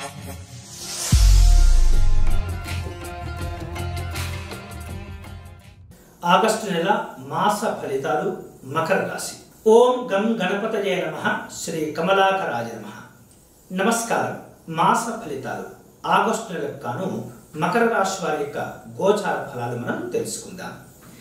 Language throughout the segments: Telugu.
ఆగస్టు నెల మాస ఫలితాలు మకర రాశి ఓం గం గణపతజయ నమ శ్రీ కమలాకరాజ నమ నమస్కారం మాస ఫలితాలు ఆగస్టు నెలకు గాను మకర రాశి వారి యొక్క గోచార ఫలాలు మనం తెలుసుకుందాం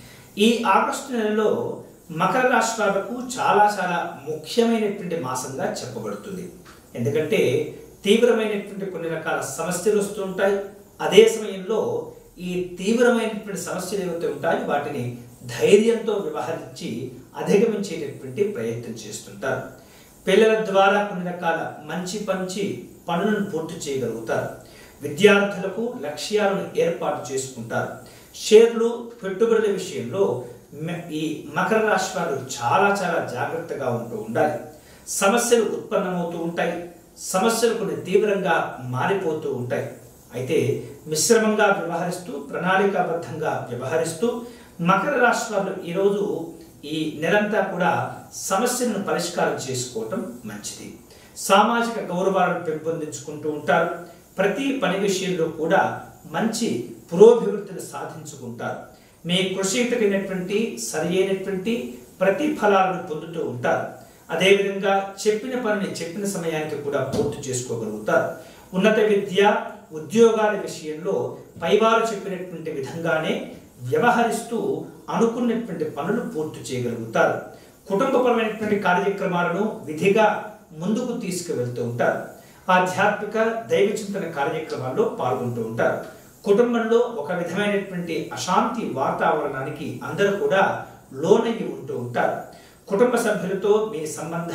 ఈ ఆగస్టు నెలలో మకర రాశి వాళ్లకు చాలా చాలా ముఖ్యమైనటువంటి మాసంగా చెప్పబడుతుంది ఎందుకంటే తీవ్రమైనటువంటి కొన్ని రకాల సమస్యలు వస్తుంటాయి అదే సమయంలో ఈ తీవ్రమైనటువంటి సమస్యలు ఏవైతే ఉంటాయో వాటిని ధైర్యంతో వ్యవహరించి అధిగమించేటటువంటి ప్రయత్నం చేస్తుంటారు పిల్లల ద్వారా కొన్ని రకాల మంచి పంచి పనులను పూర్తి చేయగలుగుతారు విద్యార్థులకు లక్ష్యాలను ఏర్పాటు చేసుకుంటారు షేర్లు పెట్టుబడుల విషయంలో మ- ఈ మకర రాశి వారు చాలా చాలా జాగ్రత్తగా ఉంటూ ఉండాలి సమస్యలు ఉత్పన్నమవుతూ ఉంటాయి సమస్యలు కొన్ని తీవ్రంగా మారిపోతూ ఉంటాయి అయితే మిశ్రమంగా వ్యవహరిస్తూ ప్రణాళికాబద్ధంగా వ్యవహరిస్తూ మకర రాశి వారు ఈరోజు ఈ నెలంతా కూడా సమస్యలను పరిష్కారం చేసుకోవటం మంచిది సామాజిక గౌరవాలను పెంపొందించుకుంటూ ఉంటారు ప్రతి పని విషయంలో కూడా మంచి పురోభివృద్ధిని సాధించుకుంటారు మీ కృషికి తగినటువంటి సరి అయినటువంటి ప్రతిఫలాలను పొందుతూ ఉంటారు అదేవిధంగా చెప్పిన పనిని చెప్పిన సమయానికి కూడా పూర్తి చేసుకోగలుగుతారు ఉన్నత విద్య ఉద్యోగాల విషయంలో పైవారు చెప్పినటువంటి విధంగానే వ్యవహరిస్తూ అనుకున్నటువంటి పనులు పూర్తి చేయగలుగుతారు కుటుంబపరమైనటువంటి కార్యక్రమాలను విధిగా ముందుకు తీసుకువెళ్తూ ఉంటారు ఆధ్యాత్మిక దైవ చింతన కార్యక్రమాల్లో పాల్గొంటూ ఉంటారు కుటుంబంలో ఒక విధమైనటువంటి అశాంతి వాతావరణానికి అందరూ కూడా లోనయ్యి ఉంటూ ఉంటారు కుటుంబ సభ్యులతో మీ సంబంధ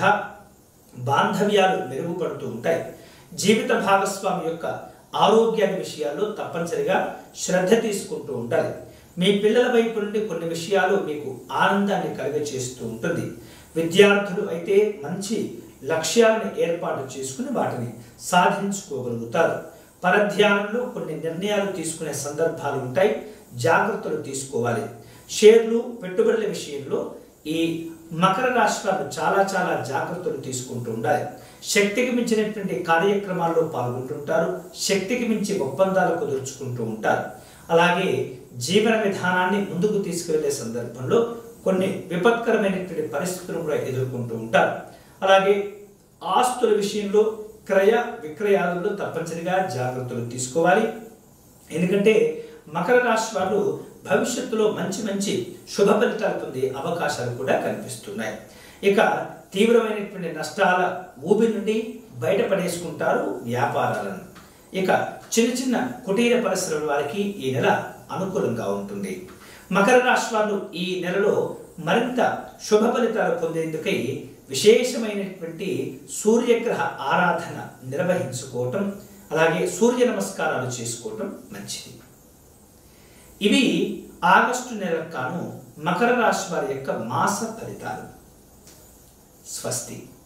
బాంధవ్యాలు మెరుగుపడుతూ ఉంటాయి జీవిత భాగస్వామి యొక్క ఆరోగ్యాన్ని విషయాల్లో తప్పనిసరిగా శ్రద్ధ తీసుకుంటూ ఉండాలి మీ పిల్లల వైపు నుండి కొన్ని విషయాలు మీకు ఆనందాన్ని కలుగచేస్తూ ఉంటుంది విద్యార్థులు అయితే మంచి లక్ష్యాలను ఏర్పాటు చేసుకుని వాటిని సాధించుకోగలుగుతారు పరధ్యానంలో కొన్ని నిర్ణయాలు తీసుకునే సందర్భాలు ఉంటాయి జాగ్రత్తలు తీసుకోవాలి షేర్లు పెట్టుబడుల విషయంలో ఈ మకర రాశి వారు చాలా చాలా జాగ్రత్తలు తీసుకుంటూ ఉండాలి శక్తికి మించినటువంటి కార్యక్రమాల్లో పాల్గొంటుంటారు శక్తికి మించి ఒప్పందాలు కుదుర్చుకుంటూ ఉంటారు అలాగే జీవన విధానాన్ని ముందుకు తీసుకువెళ్లే సందర్భంలో కొన్ని విపత్కరమైనటువంటి పరిస్థితులను కూడా ఎదుర్కొంటూ ఉంటారు అలాగే ఆస్తుల విషయంలో క్రయ విక్రయాలలో తప్పనిసరిగా జాగ్రత్తలు తీసుకోవాలి ఎందుకంటే మకర రాశి వారు భవిష్యత్తులో మంచి మంచి శుభ ఫలితాలు పొందే అవకాశాలు కూడా కనిపిస్తున్నాయి ఇక తీవ్రమైనటువంటి నష్టాల ఊబి నుండి బయటపడేసుకుంటారు వ్యాపారాలను ఇక చిన్న చిన్న కుటీర పరిశ్రమల వారికి ఈ నెల అనుకూలంగా ఉంటుంది మకర రాశి వారు ఈ నెలలో మరింత శుభ ఫలితాలు పొందేందుకై విశేషమైనటువంటి సూర్యగ్రహ ఆరాధన నిర్వహించుకోవటం అలాగే సూర్య నమస్కారాలు చేసుకోవటం మంచిది ఇవి ఆగస్టు నెలకు కాను మకర రాశి వారి యొక్క మాస ఫలితాలు స్వస్తి